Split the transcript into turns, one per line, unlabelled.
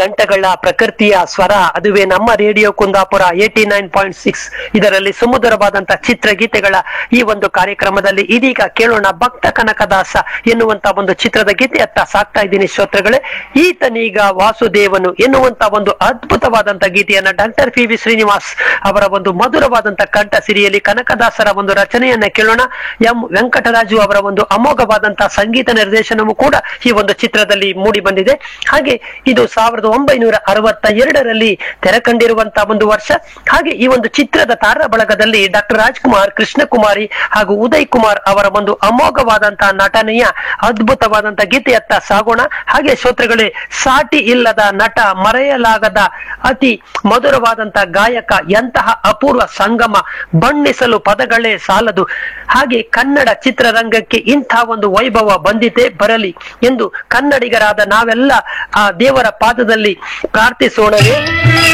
ಗಂಟೆಗಳ ಪ್ರಕೃತಿಯ ಸ್ವರ ಅದುವೇ ನಮ್ಮ radio Kundapura eighty nine point six ಇದರಲ್ಲಿ ಸುಮಧುರವಾದಂತ ಚಿತ್ರಗೀತೆಗಳ ಈ ಒಂದು ಕಾರ್ಯಕ್ರಮದಲ್ಲಿ ಇದೀಗ ಕೇಳೋಣ ಭಕ್ತ ಕನಕದಾಸ ಎನ್ನುವಂತ ಒಂದು ಚಿತ್ರದ ಗೀತೆಯತ್ತ ಸಾಕ್ತಾ ಇದ್ದೀನಿ ಶ್ರೋತೃಗಳೇ ಈತನೀಗ ವಾಸುದೇವನು ಎನ್ನುವಂತ ಒಂದು ಅದ್ಭುತವಾದಂತ ಗೀತೆಯನ್ನ ಡಾಕ್ಟರ್ ಪಿ ವಿ ಶ್ರೀನಿವಾಸ್ ಅವರ ಒಂದು ಮಧುರವಾದಂತ ಕಂಠ ಸಿರಿಯಲ್ಲಿ ಕನಕದಾಸರ ಒಂದು ರಚನೆಯನ್ನ ಕೇಳೋಣ ಎಂ ವೆಂಕಟರಾಜು ಅವರ ಒಂದು ಅಮೋಘವಾದಂತಹ ಸಂಗೀತ ನಿರ್ದೇಶನವೂ ಕೂಡ ಈ ಒಂದು ಚಿತ್ರದಲ್ಲಿ ಮೂಡಿ ಬಂದಿದೆ ಹಾಗೆ ಇದು ಸಾವಿರದ ಒಂಬೈನೂರ ಅರವತ್ತ ಎರಡರಲ್ಲಿ ತೆರೆ ಕಂಡಿರುವಂತಹ ಒಂದು ವರ್ಷ ಹಾಗೆ ಈ ಒಂದು ಚಿತ್ರದ ತಾರ ಬಳಗದಲ್ಲಿ ಡಾಕ್ಟರ್ ರಾಜ್ಕುಮಾರ್ ಕೃಷ್ಣಕುಮಾರಿ ಹಾಗೂ ಉದಯ್ ಕುಮಾರ್ ಅವರ ಒಂದು ಅಮೋಘವಾದಂತಹ ನಟನೆಯ ಅದ್ಭುತವಾದಂತಹ ಗೀತೆಯತ್ತ ಸಾಗೋಣ ಹಾಗೆ ಶ್ರೋತೃಗಳೇ ಸಾಟಿ ಇಲ್ಲದ ನಟ ಮರೆಯಲಾಗದ ಅತಿ ಮಧುರವಾದಂತಹ ಗಾಯಕ ಎಂತಹ ಅಪೂರ್ವ ಸಂಗಮ ಬಣ್ಣಿಸಲು ಪದಗಳೇ ಸಾಲದು ಹಾಗೆ ಕನ್ನಡ ಚಿತ್ರರಂಗಕ್ಕೆ ಇಂಥ ಒಂದು ವೈಭವ ಬಂದಿದೆ ಬರಲಿ ಎಂದು ಕನ್ನಡಿಗರಾದ ನಾವೆಲ್ಲ ಆ ದೇವರ ಪಾದದಲ್ಲಿ ಪ್ರಾರ್ಥಿಸೋಣವೇ